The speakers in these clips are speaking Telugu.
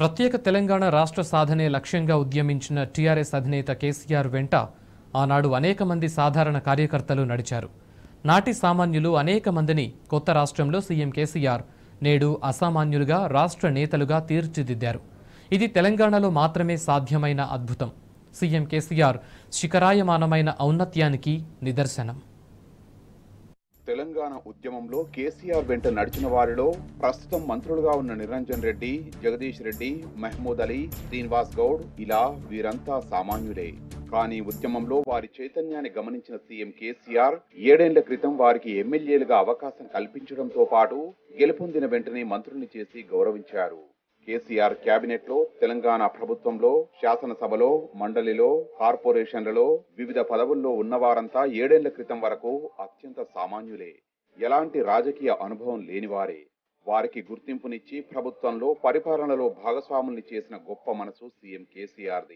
ప్రత్యేక తెలంగాణ రాష్ట్ర సాధనే లక్ష్యంగా ఉద్యమించిన టీఆర్ఎస్ అధినేత కేసీఆర్ వెంట ఆనాడు అనేక మంది సాధారణ కార్యకర్తలు నడిచారు నాటి సామాన్యులు అనేక మందిని కొత్త రాష్ట్రంలో సీఎం కేసీఆర్ నేడు అసామాన్యులుగా రాష్ట్ర నేతలుగా తీర్చిదిద్దారు ఇది తెలంగాణలో మాత్రమే సాధ్యమైన అద్భుతం సీఎం కేసీఆర్ శిఖరాయమానమైన ఔన్నత్యానికి నిదర్శనం తెలంగాణ ఉద్యమంలో కేసీఆర్ వెంట నడిచిన వారిలో ప్రస్తుతం మంత్రులుగా ఉన్న నిరంజన్ రెడ్డి జగదీష్ రెడ్డి మహమూద్ అలీ శ్రీనివాస్ గౌడ్ ఇలా వీరంతా సామాన్యులే కానీ ఉద్యమంలో వారి చైతన్యాన్ని గమనించిన సీఎం కేసీఆర్ ఏడేండ్ల క్రితం వారికి ఎమ్మెల్యేలుగా అవకాశం కల్పించడంతో పాటు గెలుపొందిన వెంటనే మంత్రుల్ని చేసి గౌరవించారు కేసీఆర్ కేబినెట్ లో తెలంగాణ ప్రభుత్వంలో శాసనసభలో మండలిలో కార్పొరేషన్లలో వివిధ పదవుల్లో ఉన్నవారంతా ఏడేళ్ల క్రితం వరకు అత్యంత సామాన్యులే ఎలాంటి రాజకీయ అనుభవం లేనివారే వారికి గుర్తింపునిచ్చి ప్రభుత్వంలో పరిపాలనలో భాగస్వాముల్ని చేసిన గొప్ప మనసు సీఎం కేసీఆర్ది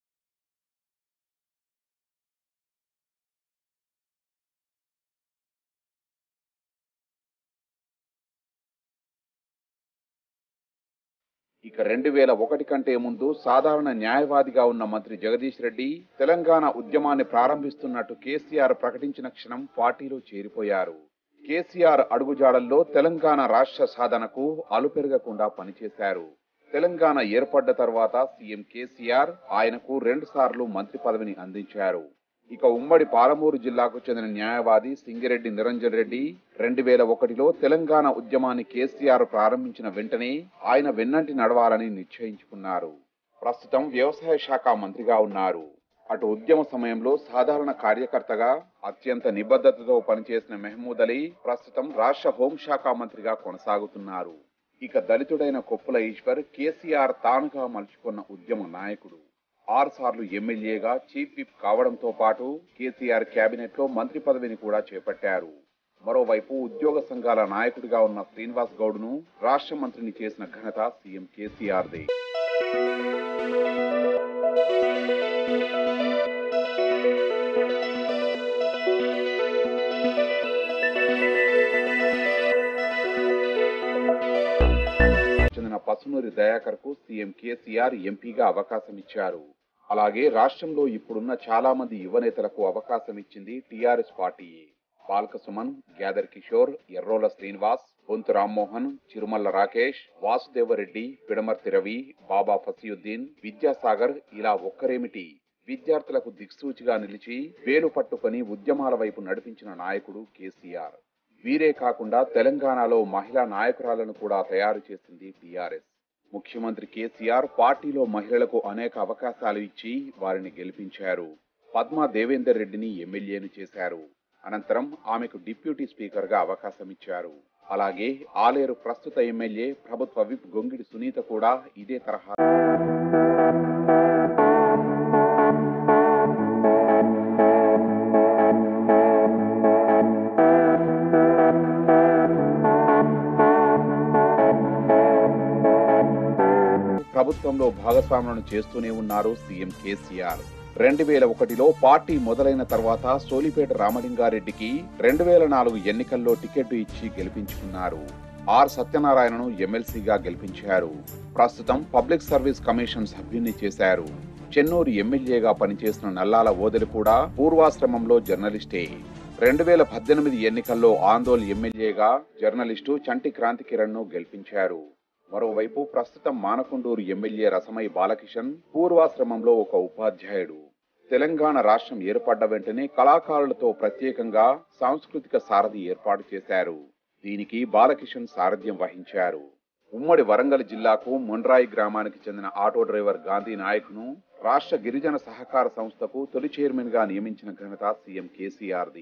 ఇక రెండు వేల ఒకటి కంటే ముందు సాధారణ న్యాయవాదిగా ఉన్న మంత్రి జగదీష్ రెడ్డి తెలంగాణ ఉద్యమాన్ని ప్రారంభిస్తున్నట్టు కేసీఆర్ ప్రకటించిన క్షణం పార్టీలో చేరిపోయారు కేసీఆర్ అడుగుజాడల్లో తెలంగాణ రాష్ట్ర సాధనకు అలుపెరగకుండా పనిచేశారు తెలంగాణ ఏర్పడ్డ తర్వాత సీఎం కేసీఆర్ ఆయనకు రెండు సార్లు మంత్రి పదవిని అందించారు ఇక ఉమ్మడి పాలమూరు జిల్లాకు చెందిన న్యాయవాది సింగిరెడ్డి నిరంజన్ రెడ్డి రెండు వేల ఒకటిలో తెలంగాణ ఉద్యమాన్ని కేసీఆర్ ప్రారంభించిన వెంటనే ఆయన వెన్నంటి నడవాలని నిశ్చయించుకున్నారు ప్రస్తుతం వ్యవసాయ శాఖ మంత్రిగా ఉన్నారు అటు ఉద్యమ సమయంలో సాధారణ కార్యకర్తగా అత్యంత నిబద్ధతతో పనిచేసిన మెహమూద్ అలీ ప్రస్తుతం రాష్ట్ర హోంశాఖ మంత్రిగా కొనసాగుతున్నారు ఇక దళితుడైన కొప్పుల ఈశ్వర్ కేసీఆర్ తానుగా మలుచుకున్న ఉద్యమ నాయకుడు ఆరు సార్లు ఎమ్మెల్యేగా చీఫ్ విప్ కావడంతో పాటు కేసీఆర్ కేబినెట్ లో మంత్రి పదవిని కూడా చేపట్టారు మరోవైపు ఉద్యోగ సంఘాల నాయకుడిగా ఉన్న శ్రీనివాస్ గౌడ్ను రాష్ట్ర మంత్రిని చేసిన ఘనత సీఎం కేసీఆర్దే చెందిన పసునూరి దయాకర్ కు సీఎం కేసీఆర్ ఎంపీగా అవకాశం ఇచ్చారు అలాగే రాష్ట్రంలో ఇప్పుడున్న చాలా మంది యువనేతలకు అవకాశం ఇచ్చింది టీఆర్ఎస్ పార్టీ బాల్క సుమన్ గ్యాదర్ కిషోర్ ఎర్రోల శ్రీనివాస్ బొంతు రామ్మోహన్ చిరుమల్ల రాకేష్ వాసుదేవరెడ్డి పిడమర్తి రవి బాబా ఫసియుద్దీన్ విద్యాసాగర్ ఇలా ఒక్కరేమిటి విద్యార్థులకు దిక్సూచిగా నిలిచి వేలు పట్టుకొని ఉద్యమాల వైపు నడిపించిన నాయకుడు కేసీఆర్ వీరే కాకుండా తెలంగాణలో మహిళా నాయకురాలను కూడా తయారు చేసింది టీఆర్ఎస్ ముఖ్యమంత్రి కేసీఆర్ పార్టీలో మహిళలకు అనేక అవకాశాలు ఇచ్చి వారిని గెలిపించారు పద్మా దేవేందర్ రెడ్డిని ఎమ్మెల్యేను చేశారు అనంతరం ఆమెకు డిప్యూటీ స్పీకర్ గా అవకాశం ఇచ్చారు అలాగే ఆలేరు ప్రస్తుత ఎమ్మెల్యే ప్రభుత్వ విప్ గొంగిడి సునీత కూడా ఇదే తరహా ప్రభుత్వంలో భాగస్వాములను చేస్తూనే ఉన్నారు సీఎం కేసీఆర్ రెండు వేల ఒకటిలో పార్టీ మొదలైన తర్వాత సోలిపేట రామలింగారెడ్డికి రెండు వేల నాలుగు ఎన్నికల్లో టికెట్ ఇచ్చి గెలిపించుకున్నారు ఆర్ సత్యనారాయణను ఎమ్మెల్సీగా గెలిపించారు ప్రస్తుతం పబ్లిక్ సర్వీస్ కమిషన్ సభ్యుణ్ణి చేశారు చెన్నూరు ఎమ్మెల్యేగా పనిచేసిన నల్లాల ఓదెలు కూడా పూర్వాశ్రమంలో జర్నలిస్టే రెండు వేల పద్దెనిమిది ఎన్నికల్లో ఆందోళ్ ఎమ్మెల్యేగా జర్నలిస్టు చంటి క్రాంతి కిరణ్ ను గెలిపించారు మరోవైపు ప్రస్తుతం మానకొండూరు ఎమ్మెల్యే రసమై బాలకిషన్ పూర్వాశ్రమంలో ఒక ఉపాధ్యాయుడు తెలంగాణ రాష్ట్రం ఏర్పడ్డ వెంటనే కళాకారులతో ప్రత్యేకంగా సాంస్కృతిక సారథి ఏర్పాటు చేశారు దీనికి బాలకిషన్ సారథ్యం వహించారు ఉమ్మడి వరంగల్ జిల్లాకు మొండ్రాయి గ్రామానికి చెందిన ఆటో డ్రైవర్ గాంధీ నాయక్ను రాష్ట్ర గిరిజన సహకార సంస్థకు తొలి చైర్మన్ గా నియమించిన ఘనత సీఎం కేసీఆర్ది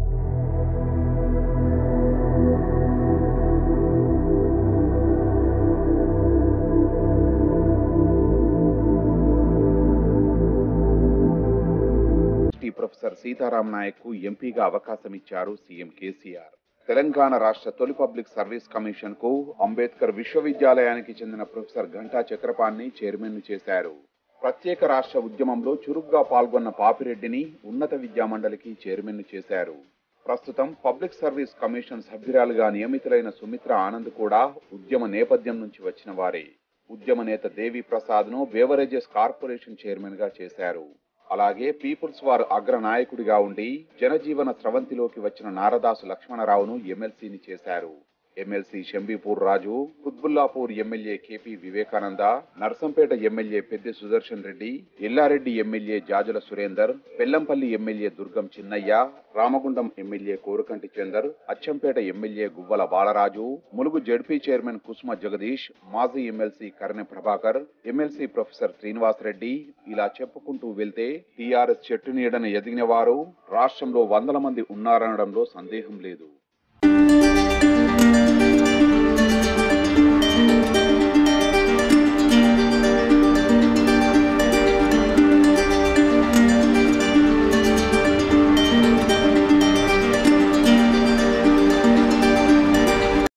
యూనివర్సిటీ ప్రొఫెసర్ సీతారాం నాయక్ కు ఎంపీగా అవకాశం ఇచ్చారు సీఎం కేసీఆర్ తెలంగాణ రాష్ట్ర తొలి పబ్లిక్ సర్వీస్ కమిషన్ కు అంబేద్కర్ విశ్వవిద్యాలయానికి చెందిన ప్రొఫెసర్ ఘంటా చక్రపాణి చైర్మన్ చేశారు ప్రత్యేక రాష్ట్ర ఉద్యమంలో చురుగ్గా పాల్గొన్న పాపిరెడ్డిని ఉన్నత విద్యామండలికి చైర్మన్ చేశారు ప్రస్తుతం పబ్లిక్ సర్వీస్ కమిషన్ సభ్యురాలుగా నియమితులైన సుమిత్ర ఆనంద్ కూడా ఉద్యమ నేపథ్యం నుంచి వచ్చిన వారే ఉద్యమ నేత దేవి ప్రసాద్ ను బేవరేజెస్ కార్పొరేషన్ చైర్మన్ గా చేశారు అలాగే పీపుల్స్ వార్ అగ్ర నాయకుడిగా ఉండి జనజీవన స్రవంతిలోకి వచ్చిన నారదాసు లక్ష్మణరావును ఎమ్మెల్సీని చేశారు MLC Shambipur Raju Quthbullapur MLA KP Vivekananda Narsampet MLA Peddi Sudarshan Reddy Yellareddy MLA Jajula Surender Bellampalli MLA Durgam Chinnaiah Ramagundam MLA Korukanti Chander Achampet MLA Guvvala Balaraju Mulugu ZP chairman Kusuma Jagadish మాజీ MLC Karne Prabhakar MLC professor Srinivas Reddy ఇలా చెప్పుకుంటూ వెళ్తే టీఆర్ఎస్ చెట్టు నీడన ఎదిగిన వారు రాష్ట్రంలో వందల మంది ఉన్నారనడంలో సందేహం లేదు